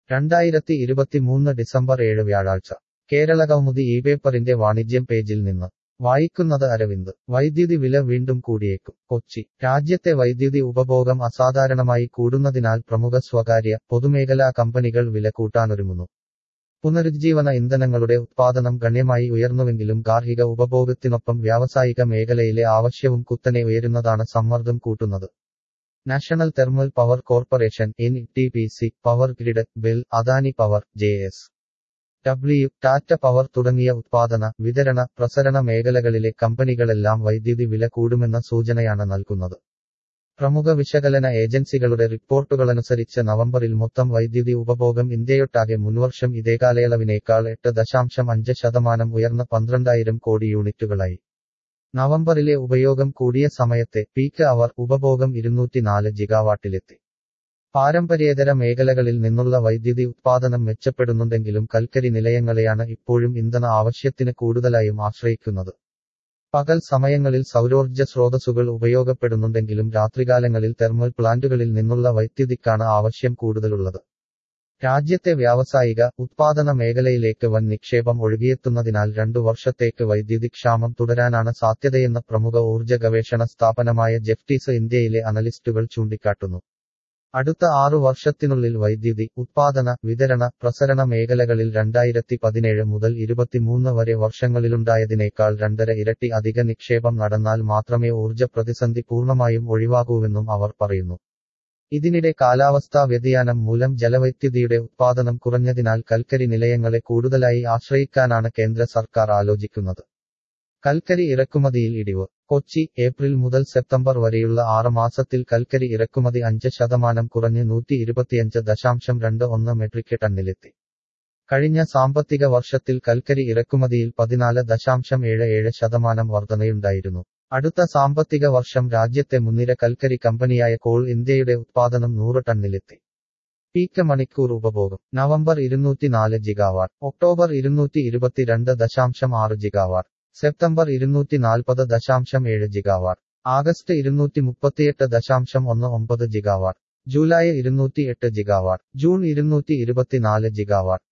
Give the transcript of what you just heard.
രണ്ടായിരത്തി ഇരുപത്തിമൂന്ന് ഡിസംബർ ഏഴ് വ്യാഴാഴ്ച കേരളകൗമുദി ഈ പേപ്പറിന്റെ വാണിജ്യം പേജിൽ നിന്ന് വായിക്കുന്നത് അരവിന്ദ് വൈദ്യുതി വില വീണ്ടും കൂടിയേക്കും കൊച്ചി രാജ്യത്തെ വൈദ്യുതി ഉപഭോഗം അസാധാരണമായി കൂടുന്നതിനാൽ പ്രമുഖ സ്വകാര്യ പൊതുമേഖലാ കമ്പനികൾ വില കൂട്ടാനൊരുങ്ങുന്നു പുനരുജ്ജീവന ഇന്ധനങ്ങളുടെ ഉത്പാദനം ഗണ്യമായി ഉയർന്നുവെങ്കിലും ഗാർഹിക ഉപഭോഗത്തിനൊപ്പം വ്യാവസായിക മേഖലയിലെ ആവശ്യവും കുത്തനെ ഉയരുന്നതാണ് സമ്മർദ്ദം കൂട്ടുന്നത് national thermal power corporation N T P C power grid BHEL Adani power J S W Tata power തുടങ്ങിയ ഉത്പാദന വിതരണ പ്രസരണ മേഖലകളിലെ കമ്പനികളെല്ലാം വൈദ്യുതി വില കൂടുമെന്ന സൂചനയാണ് നൽകുന്നത് പ്രമുഖ വിശകലന ഏജൻസികളുടെ റിപ്പോർട്ടുകളനുസരിച്ച് നവംബറിൽ മൊത്തം വൈദ്യുതി ഉപഭോഗം ഇന്ത്യയൊട്ടാകെ മുൻവർഷം ഇതേ കാലയളവിനേക്കാൾ എട്ട് ദശാംശം അഞ്ച് ശതമാനം ഉയർന്ന പന്ത്രണ്ടായിരം കോടി യൂണിറ്റുകളായി നവംബറിലെ ഉപയോഗം കൂടിയ സമയത്തെ പീക്ക് അവർ ഉപഭോഗം ഇരുന്നൂറ്റിനാല് ജിഗാവാട്ടിലെത്തി പാരമ്പര്യേതര മേഖലകളിൽ നിന്നുള്ള വൈദ്യുതി ഉത്പാദനം മെച്ചപ്പെടുന്നുണ്ടെങ്കിലും കൽക്കരി നിലയങ്ങളെയാണ് ഇപ്പോഴും ഇന്ധന ആവശ്യത്തിന് കൂടുതലായും ആശ്രയിക്കുന്നത് പകൽ സമയങ്ങളിൽ സൗരോർജ്ജ സ്രോതസ്സുകൾ ഉപയോഗപ്പെടുന്നുണ്ടെങ്കിലും രാത്രികാലങ്ങളിൽ തെർമൽ പ്ലാന്റുകളിൽ നിന്നുള്ള വൈദ്യുതിക്കാണ് ആവശ്യം കൂടുതലുള്ളത് രാജ്യത്തെ വ്യാവസായിക ഉത്പാദന മേഖലയിലേക്ക് വൻ നിക്ഷേപം ഒഴുകിയെത്തുന്നതിനാൽ രണ്ടു വർഷത്തേക്ക് വൈദ്യുതി ക്ഷാമം തുടരാനാണ് സാധ്യതയെന്ന് പ്രമുഖ ഊർജ്ജ ഗവേഷണ സ്ഥാപനമായ ജെഫ്റ്റീസ് ഇന്ത്യയിലെ അനലിസ്റ്റുകൾ ചൂണ്ടിക്കാട്ടുന്നു അടുത്ത ആറു വർഷത്തിനുള്ളിൽ വൈദ്യുതി ഉത്പാദന വിതരണ പ്രസരണ മേഖലകളിൽ രണ്ടായിരത്തി പതിനേഴ് മുതൽ ഇരുപത്തിമൂന്ന് വരെ വർഷങ്ങളിലുണ്ടായതിനേക്കാൾ രണ്ടര ഇരട്ടി അധിക നിക്ഷേപം നടന്നാൽ മാത്രമേ ഊർജ്ജ പ്രതിസന്ധി പൂർണ്ണമായും ഒഴിവാകൂവെന്നും അവർ പറയുന്നു ഇതിനിടെ കാലാവസ്ഥാ വ്യതിയാനം മൂലം ജലവൈദ്യുതിയുടെ ഉത്പാദനം കുറഞ്ഞതിനാൽ കൽക്കരി നിലയങ്ങളെ കൂടുതലായി ആശ്രയിക്കാനാണ് കേന്ദ്ര സർക്കാർ ആലോചിക്കുന്നത് കൽക്കരി ഇറക്കുമതിയിൽ ഇടിവ് കൊച്ചി ഏപ്രിൽ മുതൽ സെപ്റ്റംബർ വരെയുള്ള ആറ് മാസത്തിൽ കൽക്കരി ഇറക്കുമതി അഞ്ച് ശതമാനം കുറഞ്ഞ് നൂറ്റി ഇരുപത്തിയഞ്ച് ദശാംശം രണ്ട് ഒന്ന് മെട്രിക് ടണ്ണിലെത്തി കഴിഞ്ഞ സാമ്പത്തിക വർഷത്തിൽ കൽക്കരി ഇറക്കുമതിയിൽ പതിനാല് ദശാംശം ഏഴ് ഏഴ് ശതമാനം വർധനയുണ്ടായിരുന്നു അടുത്ത സാമ്പത്തിക വർഷം രാജ്യത്തെ മുൻനിര കൽക്കരി കമ്പനിയായ കോൾ ഇന്ത്യയുടെ ഉത്പാദനം നൂറ് ടണ്ണിലെത്തി പീക്ക് മണിക്കൂർ ഉപഭോഗം നവംബർ ഇരുന്നൂറ്റിനാല് ജിഗാവാട്ട് ഒക്ടോബർ ഇരുന്നൂറ്റി ഇരുപത്തിരണ്ട് ദശാംശം ആറ് ജിഗാവാട്ട് സെപ്റ്റംബർ ഇരുന്നൂറ്റി നാൽപ്പത് ദശാംശം ഏഴ് ജിഗാവാട്ട് ആഗസ്റ്റ് ഇരുന്നൂറ്റി മുപ്പത്തിയെട്ട് ദശാംശം ഒന്ന് ഒമ്പത് ജിഗാവാട്ട് ജൂലൈ ഇരുന്നൂറ്റി എട്ട് ജിഗാവാട്ട് ജൂൺ ഇരുന്നൂറ്റി ഇരുപത്തിനാല് ജിഗാവാട്ട്